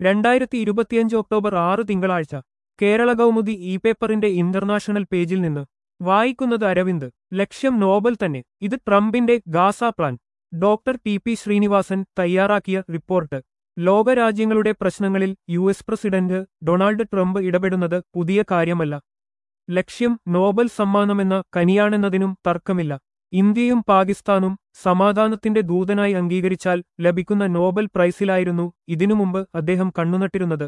രണ്ടായിരത്തി ഇരുപത്തിയഞ്ച് ഒക്ടോബർ ആറ് തിങ്കളാഴ്ച കേരള കൗമുദി ഇ പേപ്പറിന്റെ ഇന്റർനാഷണൽ പേജിൽ നിന്ന് വായിക്കുന്നത് അരവിന്ദ് ലക്ഷ്യം നോബൽ തന്നെ ഇത് ട്രംപിന്റെ Gaza plan doctor T P Srinivasan തയ്യാറാക്കിയ റിപ്പോർട്ട് ലോകരാജ്യങ്ങളുടെ പ്രശ്നങ്ങളിൽ U S president Donald Trump ഇടപെടുന്നത് പുതിയ കാര്യമല്ല ലക്ഷ്യം നോബൽ സമ്മാനമെന്ന കനിയാണെന്നതിനും തർക്കമില്ല ഇന്ത്യയും പാകിസ്ഥാനും സമാധാനത്തിന്റെ ദൂതനായി അംഗീകരിച്ചാൽ ലഭിക്കുന്ന നോബൽ പ്രൈസിലായിരുന്നു ഇതിനു മുമ്പ് അദ്ദേഹം കണ്ണുനട്ടിരുന്നത്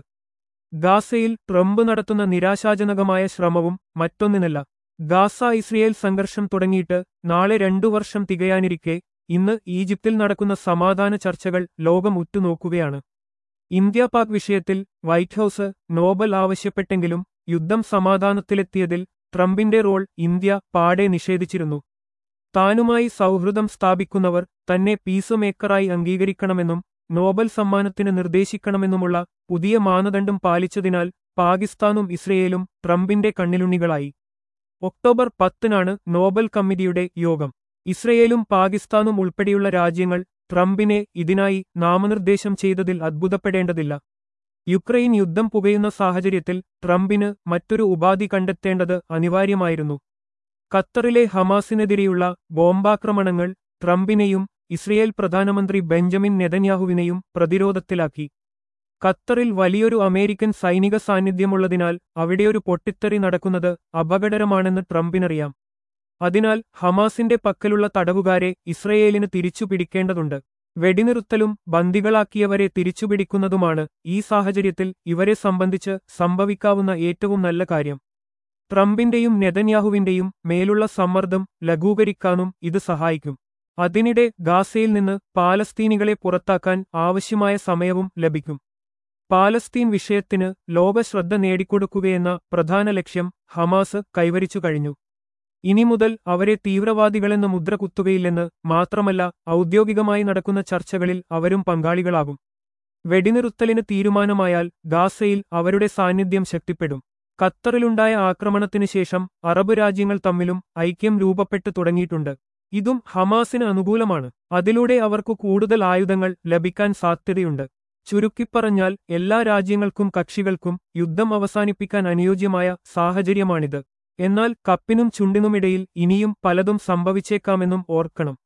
ഗാസയിൽ ട്രംപ് നടത്തുന്ന നിരാശാജനകമായ ശ്രമവും മറ്റൊന്നിനല്ല ഗാസ ഇസ്രയേൽ സംഘർഷം തുടങ്ങിയിട്ട് നാളെ രണ്ടു വർഷം തികയാനിരിക്കെ ഇന്ന് ഈജിപ്തിൽ നടക്കുന്ന സമാധാന ചർച്ചകൾ ലോകം ഉറ്റുനോക്കുകയാണ് ഇന്ത്യ പാക് വിഷയത്തിൽ വൈറ്റ് ഹൌസ് നോബൽ ആവശ്യപ്പെട്ടെങ്കിലും യുദ്ധം സമാധാനത്തിലെത്തിയതിൽ ട്രംപിന്റെ റോൾ ഇന്ത്യ പാടെ നിഷേധിച്ചിരുന്നു താനുമായി സൗഹൃദം സ്ഥാപിക്കുന്നവർ തന്നെ പീസ് മേക്കറായി അംഗീകരിക്കണമെന്നും നോബൽ സമ്മാനത്തിന് നിർദ്ദേശിക്കണമെന്നുമുള്ള പുതിയ മാനദണ്ഡം പാലിച്ചതിനാൽ പാകിസ്ഥാനും ഇസ്രയേലും ട്രംപിന്റെ കണ്ണിലുണ്ണികളായി ഒക്ടോബർ പത്തിനാണ് നോബൽ കമ്മിറ്റിയുടെ യോഗം ഇസ്രയേലും പാകിസ്ഥാനും ഉൾപ്പെടെയുള്ള രാജ്യങ്ങൾ ട്രംപിനെ ഇതിനായി നാമനിർദ്ദേശം ചെയ്തതിൽ അത്ഭുതപ്പെടേണ്ടതില്ല യുക്രൈൻ യുദ്ധം പുകയുന്ന സാഹചര്യത്തിൽ ട്രംപിന് മറ്റൊരു ഉപാധി കണ്ടെത്തേണ്ടത് അനിവാര്യമായിരുന്നു ഖത്തറിലെ ഹമാസിനെതിരെയുള്ള ബോംബാക്രമണങ്ങൾ ട്രംപിനെയും ഇസ്രയേൽ പ്രധാനമന്ത്രി ബെഞ്ചമിൻ നെതന്യാഹുവിനെയും പ്രതിരോധത്തിലാക്കി ഖത്തറിൽ വലിയൊരു അമേരിക്കൻ സൈനിക സാന്നിധ്യമുള്ളതിനാൽ അവിടെയൊരു പൊട്ടിത്തെറി നടക്കുന്നത് അപകടകരമാണെന്ന് ട്രംപിനറിയാം അതിനാൽ ഹമാസിന്റെ പക്കലുള്ള തടവുകാരെ ഇസ്രയേലിന് തിരിച്ചുപിടിക്കേണ്ടതുണ്ട് വെടിനിറുത്തലും ബന്ദികളാക്കിയവരെ തിരിച്ചുപിടിക്കുന്നതുമാണ് ഈ സാഹചര്യത്തിൽ ഇവരെ സംബന്ധിച്ച് സംഭവിക്കാവുന്ന ഏറ്റവും നല്ല കാര്യം ട്രംപിന്റെയും നെതന്യാഹുവിന്റെയും മേലുള്ള സമ്മർദ്ദം ലഘൂകരിക്കാനും ഇത് സഹായിക്കും അതിനിടെ ഗാസയിൽ നിന്ന് പാലസ്തീനികളെ പുറത്താക്കാൻ ആവശ്യമായ സമയവും ലഭിക്കും പാലസ്തീൻ വിഷയത്തിന് ലോക ശ്രദ്ധ നേടിക്കൊടുക്കുകയെന്ന പ്രധാന ലക്ഷ്യം ഹമാസ് കൈവരിച്ചു കഴിഞ്ഞു ഇനി മുതൽ അവരെ തീവ്രവാദികളെന്ന് മുദ്ര കുത്തുകയില്ലെന്ന് മാത്രമല്ല ഔദ്യോഗികമായി നടക്കുന്ന ചർച്ചകളിൽ അവരും പങ്കാളികളാകും വെടിനിറുത്തലിന് തീരുമാനമായാൽ ഗാസയിൽ അവരുടെ സാന്നിധ്യം ശക്തിപ്പെടും ഖത്തറിലുണ്ടായ ആക്രമണത്തിനു ശേഷം അറബ് രാജ്യങ്ങൾ തമ്മിലും ഐക്യം രൂപപ്പെട്ടു തുടങ്ങിയിട്ടുണ്ട് ഇതും ഹമാസിന് അനുകൂലമാണ് അതിലൂടെ അവർക്ക് കൂടുതൽ ആയുധങ്ങൾ ലഭിക്കാൻ സാധ്യതയുണ്ട് ചുരുക്കിപ്പറഞ്ഞാൽ എല്ലാ രാജ്യങ്ങൾക്കും കക്ഷികൾക്കും യുദ്ധം അവസാനിപ്പിക്കാൻ അനുയോജ്യമായ സാഹചര്യമാണിത് എന്നാൽ കപ്പിനും ചുണ്ടിനുമിടയിൽ ഇനിയും പലതും സംഭവിച്ചേക്കാമെന്നും ഓർക്കണം